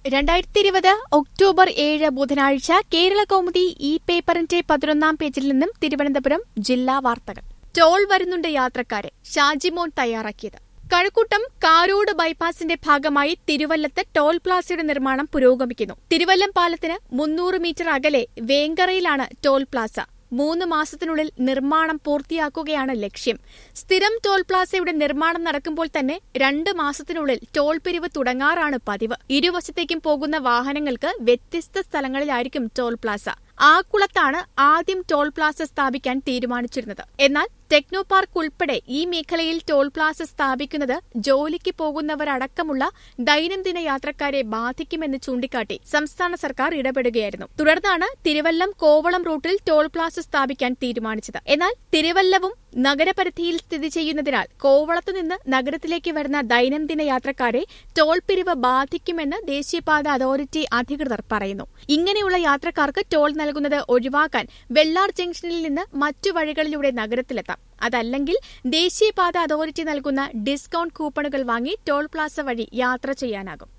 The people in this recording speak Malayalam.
രണ്ടായിരത്തി ഇരുപത് ഒക്ടോബർ ഏഴ് ബുധനാഴ്ച കേരള കൗമുദി ഇ പേപ്പറിന്റെ പതിനൊന്നാം പേജിൽ നിന്നും തിരുവനന്തപുരം ജില്ലാ വാർത്തകൾ ടോൾ വരുന്നുണ്ട് യാത്രക്കാരെ ഷാജിമോൻ തയ്യാറാക്കിയത് കഴക്കൂട്ടം കാരോട് ബൈപ്പാസിന്റെ ഭാഗമായി തിരുവല്ലത്ത് ടോൾ പ്ലാസയുടെ നിർമ്മാണം പുരോഗമിക്കുന്നു തിരുവല്ലം പാലത്തിന് മുന്നൂറ് മീറ്റർ അകലെ വേങ്കറയിലാണ് ടോൾ പ്ലാസ മൂന്ന് മാസത്തിനുള്ളിൽ നിർമ്മാണം പൂർത്തിയാക്കുകയാണ് ലക്ഷ്യം സ്ഥിരം ടോൾ പ്ലാസയുടെ നിർമ്മാണം നടക്കുമ്പോൾ തന്നെ രണ്ട് മാസത്തിനുള്ളിൽ ടോൾ പിരിവ് തുടങ്ങാറാണ് പതിവ് ഇരുവശത്തേക്കും പോകുന്ന വാഹനങ്ങൾക്ക് വ്യത്യസ്ത സ്ഥലങ്ങളിലായിരിക്കും ടോൾ പ്ലാസ ആക്കുളത്താണ് ആദ്യം ടോൾ പ്ലാസ സ്ഥാപിക്കാൻ തീരുമാനിച്ചിരുന്നത് എന്നാൽ ടെക്നോ പാർക്ക് ഉൾപ്പെടെ ഈ മേഖലയിൽ ടോൾ പ്ലാസ സ്ഥാപിക്കുന്നത് ജോലിക്ക് പോകുന്നവരടക്കമുള്ള ദൈനംദിന യാത്രക്കാരെ ബാധിക്കുമെന്ന് ചൂണ്ടിക്കാട്ടി സംസ്ഥാന സർക്കാർ ഇടപെടുകയായിരുന്നു തുടർന്നാണ് തിരുവല്ലം കോവളം റൂട്ടിൽ ടോൾ പ്ലാസ സ്ഥാപിക്കാൻ തീരുമാനിച്ചത് എന്നാൽ തിരുവല്ലവും നഗരപരിധിയിൽ സ്ഥിതി ചെയ്യുന്നതിനാൽ കോവളത്തു നിന്ന് നഗരത്തിലേക്ക് വരുന്ന ദൈനംദിന യാത്രക്കാരെ ടോൾ പിരിവ് ബാധിക്കുമെന്ന് ദേശീയപാത അതോറിറ്റി അധികൃതർ പറയുന്നു ഇങ്ങനെയുള്ള യാത്രക്കാർക്ക് ടോൾ നൽകുന്നത് ഒഴിവാക്കാൻ വെള്ളാർ ജംഗ്ഷനിൽ നിന്ന് മറ്റു വഴികളിലൂടെ നഗരത്തിലെത്താം അതല്ലെങ്കിൽ ദേശീയപാത അതോറിറ്റി നൽകുന്ന ഡിസ്കൌണ്ട് കൂപ്പണുകൾ വാങ്ങി ടോൾ പ്ലാസ വഴി യാത്ര ചെയ്യാനാകും